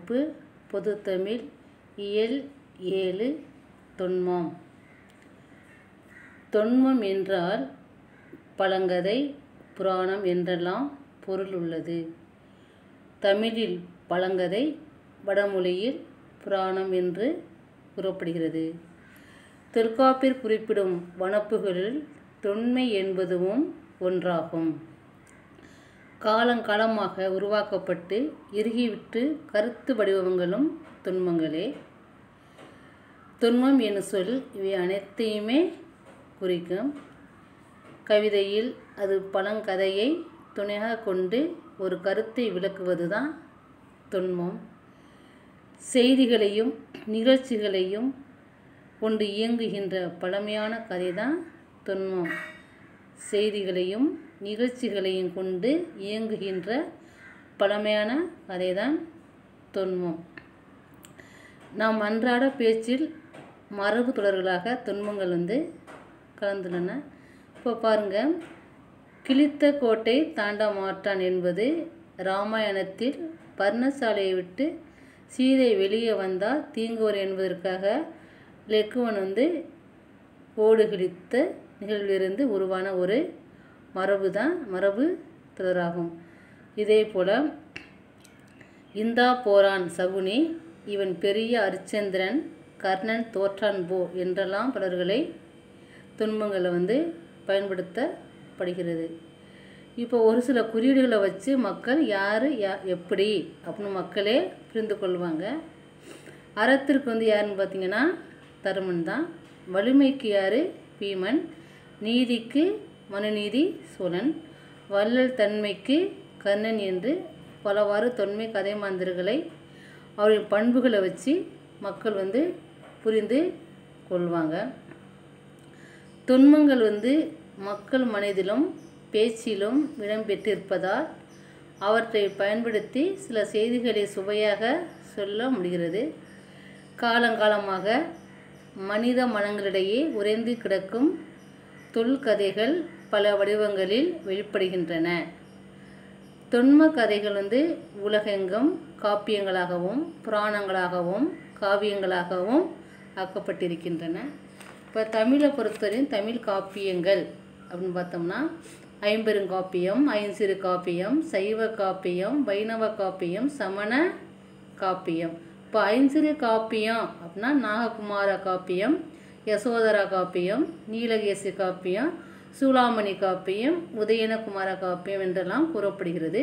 வகுப்பு பொதுத்தமிழ் இயல் ஏழு தொன்மம் தொன்மம் என்றால் பழங்கதை புராணம் என்றெல்லாம் பொருள் உள்ளது தமிழில் பழங்கதை வடமொழியில் புராணம் என்று கூறப்படுகிறது தொல்காப்பியர் குறிப்பிடும் வனப்புகளில் தொன்மை என்பதுவும் ஒன்றாகும் காலங்காலமாக உருவாக்கப்பட்டு இறுகிவிட்டு கருத்து வடிவங்களும் தொன்மங்களே தொன்மம் என்னும் சொல் இவை அனைத்தையுமே குறிக்கும் கவிதையில் அது பழங்கதையை துணையாக கொண்டு ஒரு கருத்தை விளக்குவது தான் தொன்மம் செய்திகளையும் நிகழ்ச்சிகளையும் கொண்டு இயங்குகின்ற பழமையான கதை தான் தொன்மம் செய்திகளையும் நிகழ்ச்சிகளையும் கொண்டு இயங்குகின்ற பழமையான கதை தான் தொன்மம் நாம் அன்றாட பேச்சில் மரபு தொடர்களாக தொன்மங்கள் வந்து கலந்துள்ளன இப்போ பாருங்கள் கிழித்த கோட்டை தாண்ட மாட்டான் என்பது இராமாயணத்தில் பர்ணசாலையை விட்டு சீதை வெளியே வந்தால் தீங்குவர் என்பதற்காக லெக்குவன் வந்து ஓடு கிழித்த நிகழ்விலிருந்து உருவான ஒரு மரபு தான் மரபு தொடராகும் இதே போல் இந்தா போரான் சகுனி இவன் பெரிய அரிச்சந்திரன் கர்ணன் தோற்றான் போ என்றெல்லாம் பலர்களை துன்பங்களை வந்து பயன்படுத்தப்படுகிறது இப்போ ஒரு சில குறியீடுகளை வச்சு மக்கள் யார் யா எப்படி அப்படின்னு மக்களே புரிந்து கொள்வாங்க அறத்திற்கு வந்து யாருன்னு பார்த்தீங்கன்னா தருமன் தான் வலிமைக்கு யார் பீமன் நீதிக்கு மனுநீதி சோழன் வள்ளல் தன்மைக்கு கர்ணன் என்று பலவாறு தொன்மை கதை மாந்தர்களை அவரின் பண்புகளை வச்சு மக்கள் வந்து புரிந்து கொள்வாங்க தொன்மங்கள் வந்து மக்கள் மனதிலும் பேச்சிலும் இடம்பெற்றிருப்பதால் அவற்றை பயன்படுத்தி சில செய்திகளை சுவையாக சொல்ல முடிகிறது காலங்காலமாக மனித மனங்களிடையே உறைந்து கிடக்கும் தொல்கதைகள் பல வடிவங்களில் வெளிப்படுகின்றன தொன்ம கதைகள் வந்து உலகெங்கும் காப்பியங்களாகவும் புராணங்களாகவும் காவியங்களாகவும் ஆக்கப்பட்டிருக்கின்றன இப்போ தமிழை பொறுத்தவரையும் தமிழ் காப்பியங்கள் அப்படின்னு பார்த்தோம்னா ஐம்பெருங்காப்பியம் ஐஞ்சிறு காப்பியம் சைவ காப்பியம் வைணவ காப்பியம் சமண காப்பியம் இப்போ ஐஞ்சிறு காப்பியம் அப்படின்னா நாககுமார காப்பியம் யசோதரா காப்பியம் நீலகேசி காப்பியம் சூளாமணி காப்பியம் உதயனகுமார காப்பியம் என்றெல்லாம் கூறப்படுகிறது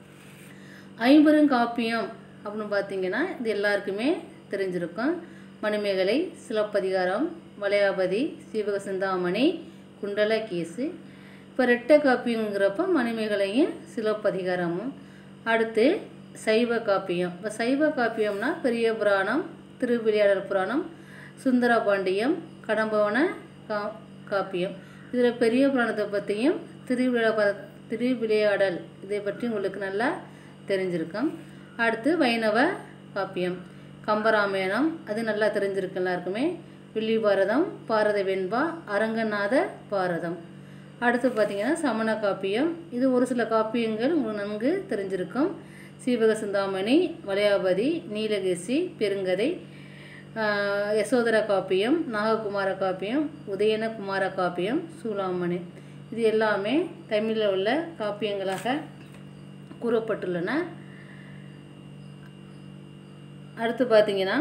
ஐம்பெருங்காப்பியம் அப்படின்னு பார்த்தீங்கன்னா இது எல்லாருக்குமே தெரிஞ்சிருக்கும் மணிமேகலை சிலப்பதிகாரம் வளையாபதி சீவக சிந்தாமணி குண்டலகேசு இப்போ ரெட்டை காப்பியங்கிறப்ப மணிமேகலையும் சிலப்பதிகாரமும் அடுத்து சைவ காப்பியம் இப்போ சைவ காப்பியம்னா பெரிய புராணம் திருவிளையாடல் புராணம் சுந்தரபாண்டியம் கடம்பவன கா காப்பியம் இதில் பெரிய புராணத்தை பற்றியும் திருவிளையாட திருவிளையாடல் இதை பற்றி உங்களுக்கு நல்லா தெரிஞ்சிருக்கும் அடுத்து வைணவ காப்பியம் கம்பராமாயணம் அது நல்லா தெரிஞ்சிருக்கு எல்லாருக்குமே வில்லி பாரதம் பாரத வெண்பா அரங்கநாத பாரதம் அடுத்து பார்த்திங்கன்னா சமண காப்பியம் இது ஒரு சில காப்பியங்கள் உங்களுக்கு நன்கு தெரிஞ்சிருக்கும் சீவக சிந்தாமணி வளையாபதி நீலகேசி பெருங்கதை யசோதர காப்பியம் நாககுமார காப்பியம் உதயன குமார காப்பியம் சூளாமணி இது எல்லாமே தமிழில் உள்ள காப்பியங்களாக கூறப்பட்டுள்ளன அடுத்து பார்த்தீங்கன்னா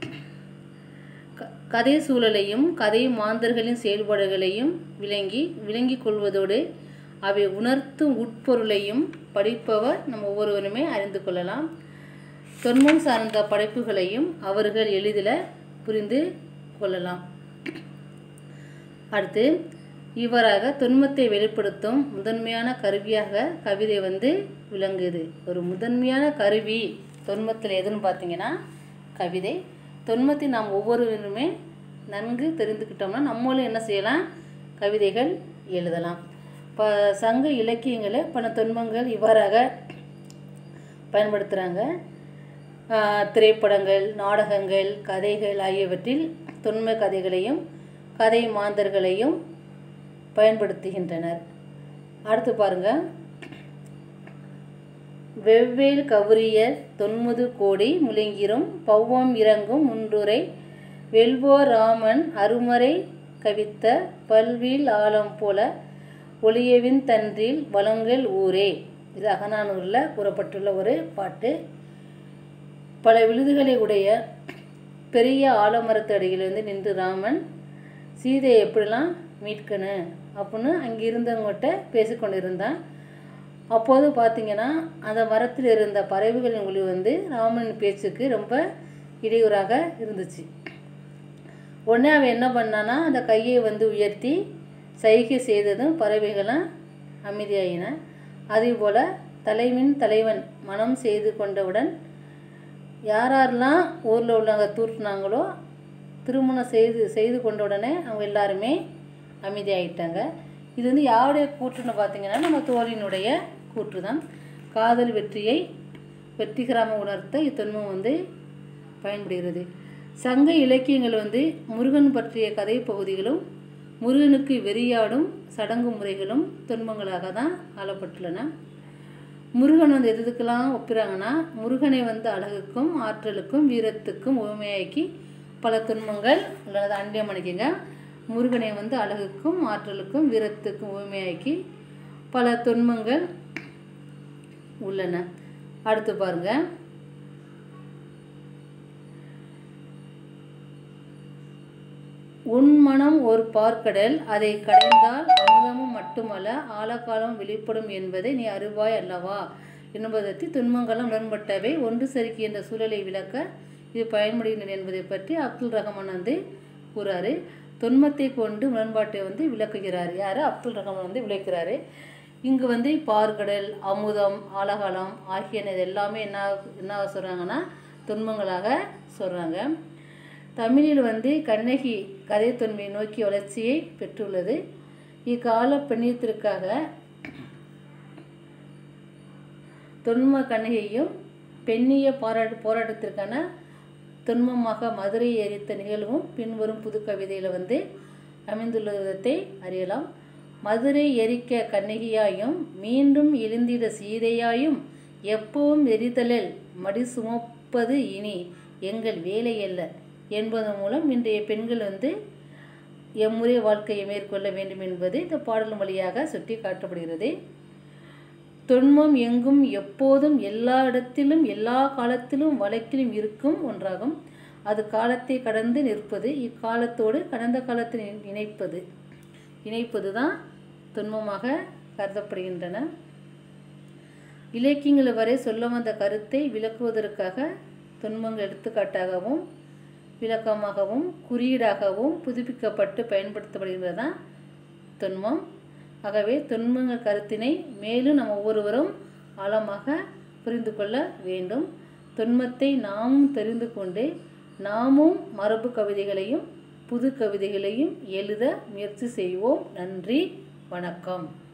கதை சூழலையும் கதை மாந்தர்களின் செயல்பாடுகளையும் விளங்கி விளங்கி கொள்வதோடு அவை உணர்த்தும் உட்பொருளையும் படிப்பவர் நம்ம ஒவ்வொருவருமே அறிந்து கொள்ளலாம் தொன்மம் சார்ந்த படைப்புகளையும் அவர்கள் எளிதில் புரிந்து கொள்ளலாம் அடுத்து இவ்வாறாக தொன்மத்தை வெளிப்படுத்தும் முதன்மையான கருவியாக கவிதை வந்து விளங்குது ஒரு முதன்மையான கருவி தொன்மத்தில் எதுன்னு பார்த்தீங்கன்னா கவிதை தொன்மத்தை நாம் ஒவ்வொருவருமே நன்கு தெரிந்துக்கிட்டோம்னா நம்மளும் என்ன செய்யலாம் கவிதைகள் எழுதலாம் இப்போ சங்க இலக்கியங்களை பல தொன்மங்கள் இவ்வாறாக பயன்படுத்துகிறாங்க திரைப்படங்கள் நாடகங்கள் கதைகள் ஆகியவற்றில் தொன்ம கதைகளையும் கதை மாந்தர்களையும் பயன்படுத்துகின்றனர் அடுத்து பாருங்கள் வெவ்வேல் கவுரிய தொன்முது கோடி முழுங்கிரும் பௌவம் இறங்கும் முன்றுரை வெல்வோர் ராமன் அருமறை கவித்த பல்வில் ஆழம் போல ஒளியவின் தன்றில் வளங்கள் ஊரே இது அகநானூரில் கூறப்பட்டுள்ள ஒரு பாட்டு பல விழுதுகளை உடைய பெரிய ஆலமரத்து அடியிலிருந்து நின்று ராமன் சீதையை எப்படிலாம் மீட்கணும் அப்படின்னு அங்கே இருந்தவங்ககிட்ட பேசிக்கொண்டிருந்தான் அப்போது பார்த்தீங்கன்னா அந்த மரத்தில் இருந்த பறவைகளின் ஒளி வந்து ராமனின் பேச்சுக்கு ரொம்ப இடையூறாக இருந்துச்சு உடனே அவன் என்ன பண்ணான்னா அந்த கையை வந்து உயர்த்தி சைகை செய்ததும் பறவைகளாம் அமைதியாயின அதே போல் தலைவின் தலைவன் மனம் செய்து கொண்டவுடன் யார் யாரெல்லாம் ஊரில் உள்ளவங்க தூற்றுனாங்களோ திருமணம் செய்து செய்து கொண்ட உடனே அவங்க எல்லாருமே அமைதியாயிட்டாங்க இது வந்து யாருடைய கூற்றுன்னு பார்த்தீங்கன்னா நம்ம தோழியினுடைய கூற்று தான் காதல் வெற்றியை வெற்றிகரமாக உணர்த்த இத்தொன்மம் வந்து பயன்படுகிறது சங்க இலக்கியங்கள் வந்து முருகன் பற்றிய கதை பகுதிகளும் முருகனுக்கு வெறியாடும் சடங்கு முறைகளும் துன்பங்களாக தான் ஆளப்பட்டுள்ளன முருகன் வந்து எது எதுக்கெல்லாம் ஒப்புறாங்கன்னா முருகனை வந்து அழகுக்கும் ஆற்றலுக்கும் வீரத்துக்கும் உவமையாக்கி பல துன்பங்கள் உள்ளது அண்டியம் பண்ணிக்கங்க முருகனை வந்து அழகுக்கும் ஆற்றலுக்கும் வீரத்துக்கும் உவமையாக்கி பல துன்பங்கள் உள்ளன அடுத்து பாருங்க உன் மனம் ஒரு பார்க்கடல் அதை கடைந்தால் அமுதமும் மட்டுமல்ல ஆழகாலம் வெளிப்படும் என்பதை நீ அறிவாய் அல்லவா என்பதற்கு துன்பங்களும் உடன்பட்டவை ஒன்று செருக்கி என்ற சூழலை விளக்க இது பயன்படுகின்றன என்பதை பற்றி அப்துல் ரஹ்மான் வந்து கூறாரு தொன்மத்தை கொண்டு உடன்பாட்டை வந்து விளக்குகிறார் யார் அப்துல் ரஹ்மான் வந்து விளக்குறாரு இங்கு வந்து பார்க்கடல் அமுதம் ஆலகாலம் ஆகியன இது எல்லாமே என்ன என்ன சொல்கிறாங்கன்னா துன்பங்களாக சொல்கிறாங்க தமிழில் வந்து கண்ணகி கதை தொன்மையை நோக்கி வளர்ச்சியை பெற்றுள்ளது இக்கால பெண்ணியத்திற்காக தொன்ம கண்ணகியையும் பெண்ணிய பாராட்டு போராட்டத்திற்கான தொன்மமாக மதுரை எரித்த நிகழ்வும் பின்வரும் புது கவிதையில் வந்து அமைந்துள்ள விதத்தை அறியலாம் மதுரை எரிக்க கண்ணகியாயும் மீண்டும் எழுந்திட சீதையாயும் எப்பவும் எரிதலில் மடி சுமப்பது இனி எங்கள் வேலையல்ல என்பதன் மூலம் இன்றைய பெண்கள் வந்து எம்முறை வாழ்க்கையை மேற்கொள்ள வேண்டும் என்பது இந்த பாடல் வழியாக சுட்டி காட்டப்படுகிறது தொன்மம் எங்கும் எப்போதும் எல்லா இடத்திலும் எல்லா காலத்திலும் வழக்கிலும் இருக்கும் ஒன்றாகும் அது காலத்தை கடந்து நிற்பது இக்காலத்தோடு கடந்த காலத்தை இணைப்பது இணைப்பது தான் துன்பமாக கருதப்படுகின்றன இலக்கியங்கள் வரை சொல்ல வந்த கருத்தை விளக்குவதற்காக துன்பங்கள் எடுத்துக்காட்டாகவும் விளக்கமாகவும் குறியீடாகவும் புதுப்பிக்கப்பட்டு பயன்படுத்தப்படுகிறது தான் துன்பம் ஆகவே துன்பங்கள் கருத்தினை மேலும் நம்ம ஒவ்வொருவரும் ஆழமாக புரிந்து கொள்ள வேண்டும் துன்பத்தை நாமும் தெரிந்து கொண்டு நாமும் மரபு கவிதைகளையும் புது கவிதைகளையும் எழுத முயற்சி செய்வோம் நன்றி வணக்கம்